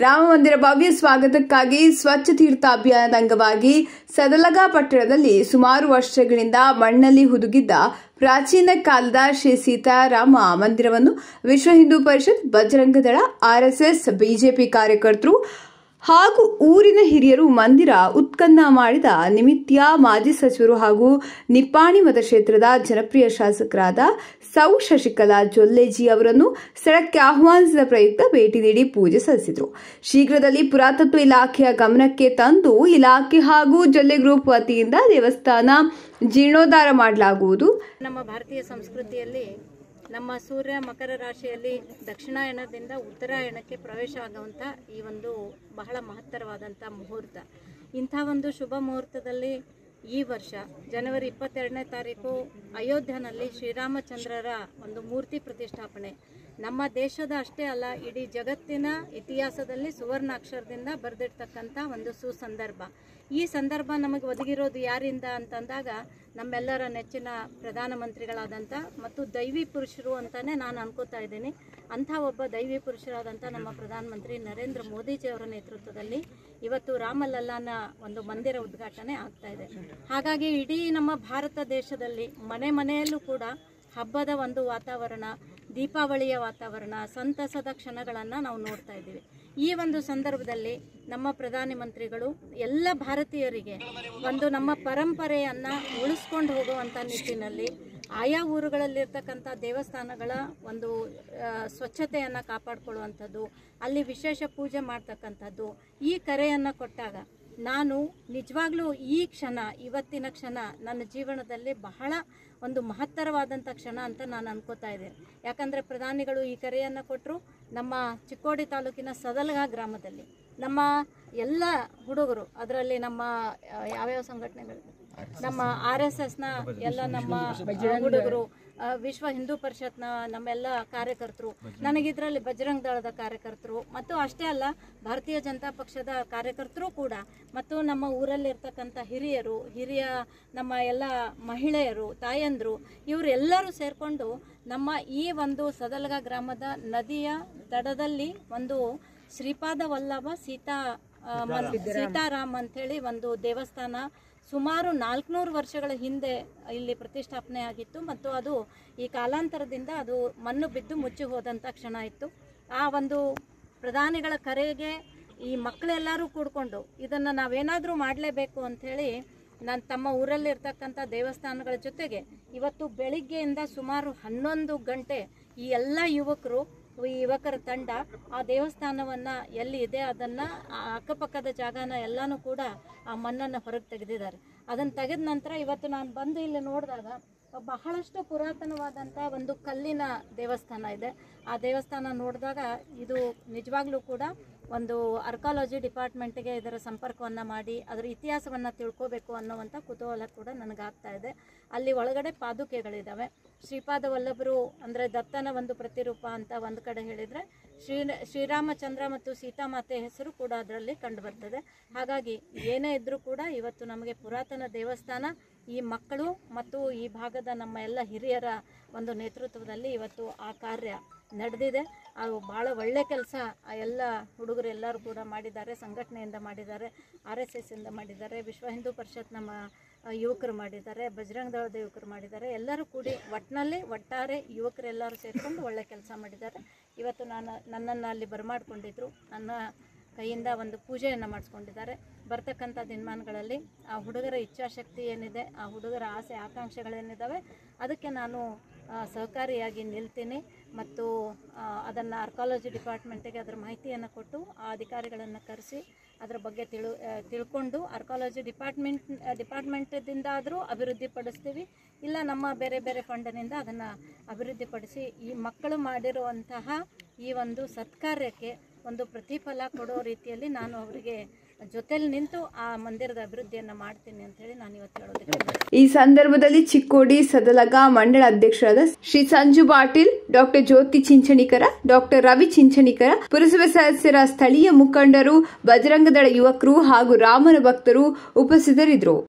ರಾಮ ಮಂದಿರ ಭವ್ಯ ಸ್ವಾಗತಕ್ಕಾಗಿ ಸ್ವಚ್ಛ ತೀರ್ಥ ಅಭಿಯಾನದ ಅಂಗವಾಗಿ ಸದಲಗ ಪಟ್ಟಣದಲ್ಲಿ ಸುಮಾರು ವರ್ಷಗಳಿಂದ ಮಣ್ಣಲ್ಲಿ ಹುದುಗಿದ್ದ ಪ್ರಾಚೀನ ಕಾಲದ ಶ್ರೀ ಸೀತಾರಾಮ ಮಂದಿರವನ್ನು ವಿಶ್ವ ಹಿಂದೂ ಪರಿಷತ್ ಬಜರಂಗದಳ ಆರ್ಎಸ್ಎಸ್ ಬಿಜೆಪಿ ಕಾರ್ಯಕರ್ತರು ಹಾಗೂ ಊರಿನ ಹಿರಿಯರು ಮಂದಿರ ಉತ್ಖನನ ಮಾಡಿದ ನಿಮಿತ್ಯ ಮಾಜಿ ಸಚಿವರು ಹಾಗೂ ನಿಪ್ಪಾಣಿ ಮತಕ್ಷೇತ್ರದ ಜನಪ್ರಿಯ ಶಾಸಕರಾದ ಸೌ ಶಶಿಕಲಾ ಜೊಲ್ಲೆಜಿ ಅವರನ್ನು ಸ್ಥಳಕ್ಕೆ ಆಹ್ವಾನಿಸಿದ ಪ್ರಯುಕ್ತ ಭೇಟಿ ನೀಡಿ ಪೂಜೆ ಸಲ್ಲಿಸಿದರು ಶೀಘ್ರದಲ್ಲಿ ಪುರಾತತ್ವ ಇಲಾಖೆಯ ಗಮನಕ್ಕೆ ತಂದು ಇಲಾಖೆ ಹಾಗೂ ಜೊಲ್ಲೆ ಗ್ರೂಪ್ ವತಿಯಿಂದ ದೇವಸ್ಥಾನ ಜೀರ್ಣೋದ್ಧಾರ ಮಾಡಲಾಗುವುದು ನಮ್ಮ ಭಾರತೀಯ ಸಂಸ್ಕೃತಿಯಲ್ಲಿ ನಮ್ಮ ಸೂರ್ಯ ಮಕರ ರಾಶಿಯಲ್ಲಿ ದಕ್ಷಿಣಾಯಣದಿಂದ ಉತ್ತರಾಯಣಕ್ಕೆ ಪ್ರವೇಶ ಆಗುವಂಥ ಈ ಒಂದು ಬಹಳ ಮಹತ್ತರವಾದಂಥ ಮುಹೂರ್ತ ಇಂಥ ಒಂದು ಶುಭ ಮುಹೂರ್ತದಲ್ಲಿ ಈ ವರ್ಷ ಜನವರಿ ಇಪ್ಪತ್ತೆರಡನೇ ತಾರೀಕು ಅಯೋಧ್ಯನಲ್ಲಿ ಶ್ರೀರಾಮಚಂದ್ರರ ಒಂದು ಮೂರ್ತಿ ಪ್ರತಿಷ್ಠಾಪನೆ ನಮ್ಮ ದೇಶದ ಅಷ್ಟೇ ಅಲ್ಲ ಇಡೀ ಜಗತ್ತಿನ ಇತಿಹಾಸದಲ್ಲಿ ಸುವರ್ಣಾಕ್ಷರದಿಂದ ಬರೆದಿರ್ತಕ್ಕಂಥ ಒಂದು ಸುಸಂದರ್ಭ ಈ ಸಂದರ್ಭ ನಮಗೆ ಒದಗಿರೋದು ಯಾರಿಂದ ಅಂತಂದಾಗ ನಮ್ಮೆಲ್ಲರ ನೆಚ್ಚಿನ ಪ್ರಧಾನಮಂತ್ರಿಗಳಾದಂಥ ಮತ್ತು ದೈವಿ ಪುರುಷರು ಅಂತಾನೆ ನಾನು ಅನ್ಕೋತಾ ಇದ್ದೀನಿ ಅಂಥ ಒಬ್ಬ ದೈವಿ ಪುರುಷರಾದಂಥ ನಮ್ಮ ಪ್ರಧಾನಮಂತ್ರಿ ನರೇಂದ್ರ ಮೋದಿಜಿಯವರ ನೇತೃತ್ವದಲ್ಲಿ ಇವತ್ತು ರಾಮಲಲ್ಲಾನ ಒಂದು ಮಂದಿರ ಉದ್ಘಾಟನೆ ಆಗ್ತಾ ಇದೆ ಹಾಗಾಗಿ ಇಡೀ ನಮ್ಮ ಭಾರತ ದೇಶದಲ್ಲಿ ಮನೆ ಮನೆಯಲ್ಲೂ ಕೂಡ ಹಬ್ಬದ ಒಂದು ವಾತಾವರಣ ದೀಪಾವಳಿಯ ವಾತಾವರಣ ಸಂತಸದ ಕ್ಷಣಗಳನ್ನು ನಾವು ನೋಡ್ತಾ ಇದ್ದೀವಿ ಈ ಒಂದು ಸಂದರ್ಭದಲ್ಲಿ ನಮ್ಮ ಪ್ರಧಾನಿ ಮಂತ್ರಿಗಳು ಎಲ್ಲ ಭಾರತೀಯರಿಗೆ ಒಂದು ನಮ್ಮ ಪರಂಪರೆಯನ್ನು ಉಳಿಸ್ಕೊಂಡು ಹೋಗುವಂಥ ನಿಟ್ಟಿನಲ್ಲಿ ಆಯಾ ಊರುಗಳಲ್ಲಿರ್ತಕ್ಕಂಥ ದೇವಸ್ಥಾನಗಳ ಒಂದು ಸ್ವಚ್ಛತೆಯನ್ನು ಕಾಪಾಡಿಕೊಳ್ಳುವಂಥದ್ದು ಅಲ್ಲಿ ವಿಶೇಷ ಪೂಜೆ ಮಾಡ್ತಕ್ಕಂಥದ್ದು ಈ ಕರೆಯನ್ನು ಕೊಟ್ಟಾಗ ನಾನು ನಿಜವಾಗ್ಲೂ ಈ ಕ್ಷಣ ಇವತ್ತಿನ ಕ್ಷಣ ನನ್ನ ಜೀವನದಲ್ಲಿ ಬಹಳ ಒಂದು ಮಹತ್ತರವಾದಂಥ ಕ್ಷಣ ಅಂತ ನಾನು ಅನ್ಕೋತಾ ಇದ್ದೇನೆ ಯಾಕಂದರೆ ಪ್ರಧಾನಿಗಳು ಈ ಕರೆಯನ್ನು ಕೊಟ್ಟರು ನಮ್ಮ ಚಿಕ್ಕೋಡಿ ತಾಲೂಕಿನ ಸದಲಗ ಗ್ರಾಮದಲ್ಲಿ ನಮ್ಮ ಎಲ್ಲ ಹುಡುಗರು ಅದರಲ್ಲಿ ನಮ್ಮ ಆ, ಯಾವ್ಯಾವ ಸಂಘಟನೆಗಳು ನಮ್ಮ ಆರ್ ಎಸ್ ಎಸ್ನ ಎಲ್ಲ ನಮ್ಮ ಹುಡುಗರು ಆ, ವಿಶ್ವ ಹಿಂದೂ ಪರಿಷತ್ನ ನಮ್ಮೆಲ್ಲ ಕಾರ್ಯಕರ್ತರು ನನಗಿದ್ರಲ್ಲಿ ಬಜರಂಗ ದಳದ ಕಾರ್ಯಕರ್ತರು ಮತ್ತು ಅಷ್ಟೇ ಅಲ್ಲ ಭಾರತೀಯ ಜನತಾ ಪಕ್ಷದ ಕಾರ್ಯಕರ್ತರು ಕೂಡ ಮತ್ತು ನಮ್ಮ ಊರಲ್ಲಿರ್ತಕ್ಕಂಥ ಹಿರಿಯರು ಹಿರಿಯ ನಮ್ಮ ಎಲ್ಲ ಮಹಿಳೆಯರು ತಾಯಂದರು ಇವರೆಲ್ಲರೂ ಸೇರಿಕೊಂಡು ನಮ್ಮ ಈ ಒಂದು ಸದಲಗ ಗ್ರಾಮದ ನದಿಯ ದಡದಲ್ಲಿ ಒಂದು ಶ್ರೀಪಾದ ವಲ್ಲಭ ಸೀತಾ ಆ, ಮನ್- ಸೀತಾರಾಮ್ ಅಂಥೇಳಿ ಒಂದು ದೇವಸ್ಥಾನ ಸುಮಾರು ನಾಲ್ಕುನೂರು ವರ್ಷಗಳ ಹಿಂದೆ ಇಲ್ಲಿ ಪ್ರತಿಷ್ಠಾಪನೆ ಆಗಿತ್ತು ಮತ್ತು ಅದು ಈ ಕಾಲಾಂತರದಿಂದ ಅದು ಮಣ್ಣು ಬಿದ್ದು ಮುಚ್ಚಿ ಹೋದಂಥ ಕ್ಷಣ ಇತ್ತು ಆ ಒಂದು ಪ್ರಧಾನಿಗಳ ಕರೆಗೆ ಈ ಮಕ್ಕಳೆಲ್ಲರೂ ಕೂಡ್ಕೊಂಡು ಇದನ್ನು ನಾವೇನಾದರೂ ಮಾಡಲೇಬೇಕು ಅಂಥೇಳಿ ನಾನು ತಮ್ಮ ಊರಲ್ಲಿರ್ತಕ್ಕಂಥ ದೇವಸ್ಥಾನಗಳ ಜೊತೆಗೆ ಇವತ್ತು ಬೆಳಿಗ್ಗೆಯಿಂದ ಸುಮಾರು ಹನ್ನೊಂದು ಗಂಟೆ ಈ ಎಲ್ಲ ಯುವಕರು ಈ ಯುವಕರ ತಂಡ ಆ ದೇವಸ್ಥಾನವನ್ನು ಎಲ್ಲಿ ಇದೆ ಅದನ್ನು ಅಕ್ಕಪಕ್ಕದ ಜಾಗನ ಎಲ್ಲನೂ ಕೂಡ ಆ ಮಣ್ಣನ್ನು ಹೊರಗೆ ತೆಗೆದಿದ್ದಾರೆ ಅದನ್ನು ತೆಗೆದ ನಂತರ ಇವತ್ತು ನಾನು ಬಂದು ಇಲ್ಲಿ ನೋಡಿದಾಗ ಬಹಳಷ್ಟು ಪುರಾತನವಾದಂಥ ಒಂದು ಕಲ್ಲಿನ ದೇವಸ್ಥಾನ ಇದೆ ಆ ದೇವಸ್ಥಾನ ನೋಡಿದಾಗ ಇದು ನಿಜವಾಗ್ಲೂ ಕೂಡ ಒಂದು ಆರ್ಕಾಲಜಿ ಡಿಪಾರ್ಟ್ಮೆಂಟ್ಗೆ ಇದರ ಸಂಪರ್ಕವನ್ನು ಮಾಡಿ ಅದರ ಇತಿಹಾಸವನ್ನು ತಿಳ್ಕೋಬೇಕು ಅನ್ನುವಂಥ ಕುತೂಹಲ ಕೂಡ ನನಗಾಗ್ತಾ ಇದೆ ಅಲ್ಲಿ ಒಳಗಡೆ ಪಾದುಕೆಗಳಿದ್ದಾವೆ ಶ್ರೀಪಾದ ವಲ್ಲಭರು ಅಂದರೆ ದತ್ತನ ಒಂದು ಪ್ರತಿರೂಪ ಅಂತ ಒಂದು ಕಡೆ ಹೇಳಿದರೆ ಶ್ರೀ ಶ್ರೀರಾಮಚಂದ್ರ ಮತ್ತು ಸೀತಾಮಾತೆ ಹೆಸರು ಕೂಡ ಅದರಲ್ಲಿ ಕಂಡು ಬರ್ತದೆ ಹಾಗಾಗಿ ಏನೇ ಇದ್ದರೂ ಕೂಡ ಇವತ್ತು ನಮಗೆ ಪುರಾತನ ದೇವಸ್ಥಾನ ಈ ಮಕ್ಕಳು ಮತ್ತು ಈ ಭಾಗದ ನಮ್ಮ ಎಲ್ಲ ಹಿರಿಯರ ಒಂದು ನೇತೃತ್ವದಲ್ಲಿ ಇವತ್ತು ಆ ಕಾರ್ಯ ನಡೆದಿದೆ ಅದು ಭಾಳ ಒಳ್ಳೆ ಕೆಲಸ ಆ ಎಲ್ಲ ಹುಡುಗರು ಎಲ್ಲರೂ ಕೂಡ ಮಾಡಿದ್ದಾರೆ ಸಂಘಟನೆಯಿಂದ ಮಾಡಿದ್ದಾರೆ ಆರ್ ಎಸ್ ಎಸ್ ಇಂದ ಮಾಡಿದ್ದಾರೆ ವಿಶ್ವ ಹಿಂದೂ ಪರಿಷತ್ ನಮ್ಮ ಆ, ಯುವಕರು ಮಾಡಿದ್ದಾರೆ ಬಜರಂಗ ದಳದ ಯುವಕರು ಮಾಡಿದ್ದಾರೆ ಎಲ್ಲರೂ ಕೂಡಿ ಒಟ್ಟಿನಲ್ಲಿ ಒಟ್ಟಾರೆ ಯುವಕರೆಲ್ಲರೂ ಸೇರಿಕೊಂಡು ಒಳ್ಳೆ ಕೆಲಸ ಮಾಡಿದ್ದಾರೆ ಇವತ್ತು ನಾನು ನನ್ನನ್ನು ಅಲ್ಲಿ ಬರಮಾಡ್ಕೊಂಡಿದ್ರು ನನ್ನ ಕೈಯಿಂದ ಒಂದು ಪೂಜೆಯನ್ನು ಮಾಡಿಸ್ಕೊಂಡಿದ್ದಾರೆ ಬರ್ತಕ್ಕಂಥ ದಿನಮಾನಗಳಲ್ಲಿ ಆ ಹುಡುಗರ ಇಚ್ಛಾಶಕ್ತಿ ಏನಿದೆ ಆ ಹುಡುಗರ ಆಸೆ ಆಕಾಂಕ್ಷೆಗಳೇನಿದ್ದಾವೆ ಅದಕ್ಕೆ ನಾನು ಆ, ಸಹಕಾರಿಯಾಗಿ ನಿಲ್ತೀನಿ ಮತ್ತು ಅದನ್ನು ಆರ್ಕಾಲಜಿ ಡಿಪಾರ್ಟ್ಮೆಂಟಿಗೆ ಅದರ ಮಾಹಿತಿಯನ್ನು ಕೊಟ್ಟು ಆ ಅಧಿಕಾರಿಗಳನ್ನು ಕರೆಸಿ ಅದರ ಬಗ್ಗೆ ತಿಳು ಆ, ತಿಳ್ಕೊಂಡು ಆರ್ಕಾಲಜಿ ಡಿಪಾರ್ಟ್ಮೆಂಟ್ ಡಿಪಾರ್ಟ್ಮೆಂಟದಿಂದ ಆದರೂ ಅಭಿವೃದ್ಧಿಪಡಿಸ್ತೀವಿ ಇಲ್ಲ ನಮ್ಮ ಬೇರೆ ಬೇರೆ ಫಂಡಿನಿಂದ ಅದನ್ನು ಅಭಿವೃದ್ಧಿಪಡಿಸಿ ಈ ಮಕ್ಕಳು ಮಾಡಿರುವಂತಹ ಈ ಒಂದು ಸತ್ಕಾರ್ಯಕ್ಕೆ ಒಂದು ಪ್ರತಿಫಲ ಕೊಡೋ ರೀತಿಯಲ್ಲಿ ನಾನು ಅವರಿಗೆ ಜೊತೆಲಿ ನಿಂತು ಆ ಮಂದಿರದ ಅಭಿವೃದ್ಧಿಯನ್ನು ಮಾಡ್ತೀನಿ ಅಂತೇಳಿ ನಾನು ಇವತ್ತು ಹೇಳೋದಕ್ಕೆ ಈ ಸಂದರ್ಭದಲ್ಲಿ ಚಿಕ್ಕೋಡಿ ಸದಲಗ ಮಂಡಳ ಅಧ್ಯಕ್ಷರಾದ ಶ್ರೀ ಸಂಜು ಪಾಟೀಲ್ ಡಾಕ್ಟರ್ ಜ್ಯೋತಿ ಚಿಂಚಣಿಕರ ಡಾಕ್ಟರ್ ರವಿ ಚಿಂಚಣಿಕರ ಪುರಸಭೆ ಸದಸ್ಯರ ಸ್ಥಳೀಯ ಮುಖಂಡರು ಬಜರಂಗದಳ ಯುವಕರು ಹಾಗೂ ರಾಮನ ಭಕ್ತರು ಉಪಸ್ಥಿತರಿದ್ದರು